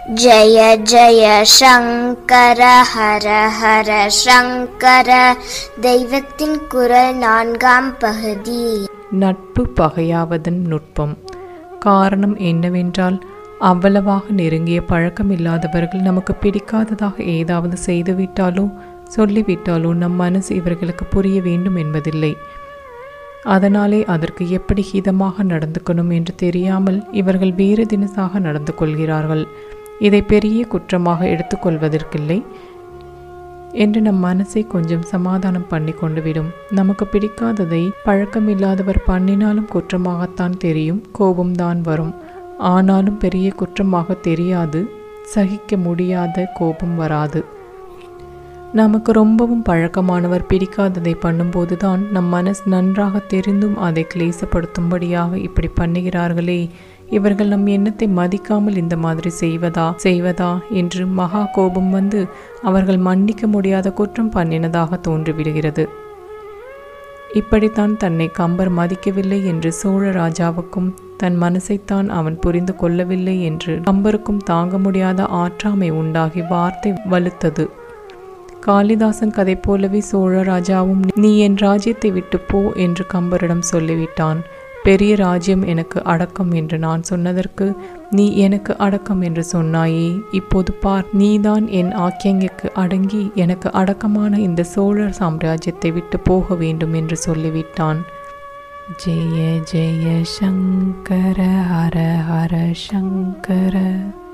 जय जय शङ्कर हर हर शङ्कर தெய்வத்தின் குரல் நான்காம் பகுதி நட்பு பகையாவதன் நுட்பம் காரணம் என்னவென்றால் அவ்வளவாக நெருங்கிய பழக்கம் இல்லாதவர்கள் நமக்கு பிடிக்காததாக ஏதாவது செய்துவிட்டாலோ சொல்லிவிட்டாலோ நம் மனசு இவர்களுக்கு புரிய வேண்டும் என்பதில்லை அதனாலே அதற்கு எப்படி ஹிதமாக நடந்துக்கணும் என்று தெரியாமல் இவர்கள் வேறு தினசாக நடந்து கொள்கிறார்கள் இதை பெரிய குற்றமாக எடுத்துக்கொள்வதற்கில்லை என்று நம் மனசை கொஞ்சம் சமாதானம் பண்ணி கொண்டு விடும் நமக்கு பிடிக்காததை பழக்கமில்லாதவர் பண்ணினாலும் குற்றமாகத்தான் தெரியும் கோபம்தான் வரும் ஆனாலும் பெரிய குற்றமாக தெரியாது சகிக்க முடியாத கோபம் வராது நமக்கு ரொம்பவும் பழக்கமானவர் பிடிக்காததை பண்ணும்போது தான் நம் மனசு நன்றாக தெரிந்தும் அதை கிளேசப்படுத்தும்படியாக இப்படி பண்ணுகிறார்களே இவர்கள் நம் எண்ணத்தை மதிக்காமல் இந்த மாதிரி செய்வதா செய்வதா என்று மகா கோபம் வந்து அவர்கள் மன்னிக்க முடியாத குற்றம் பண்ணினதாக தோன்றிவிடுகிறது இப்படித்தான் தன்னை கம்பர் மதிக்கவில்லை என்று சோழ ராஜாவுக்கும் தன் மனசைத்தான் அவன் புரிந்து கொள்ளவில்லை என்று கம்பருக்கும் தாங்க முடியாத ஆற்றாமை உண்டாகி வார்த்தை வலுத்தது காளிதாசன் கதை போலவே சோழ ராஜாவும் நீ என் ராஜ்யத்தை விட்டு போ என்று கம்பரிடம் சொல்லிவிட்டான் பெரிய ராஜ்யம் எனக்கு அடக்கம் என்று நான் சொன்னதற்கு நீ எனக்கு அடக்கம் என்று சொன்னாயே இப்போது பார் நீதான் என் ஆக்கியங்கிற்கு அடங்கி எனக்கு அடக்கமான இந்த சோழர் சாம்ராஜ்யத்தை விட்டு போக வேண்டும் என்று சொல்லிவிட்டான் ஜெய ஜெய சங்கர ஹர ஹர சங்கர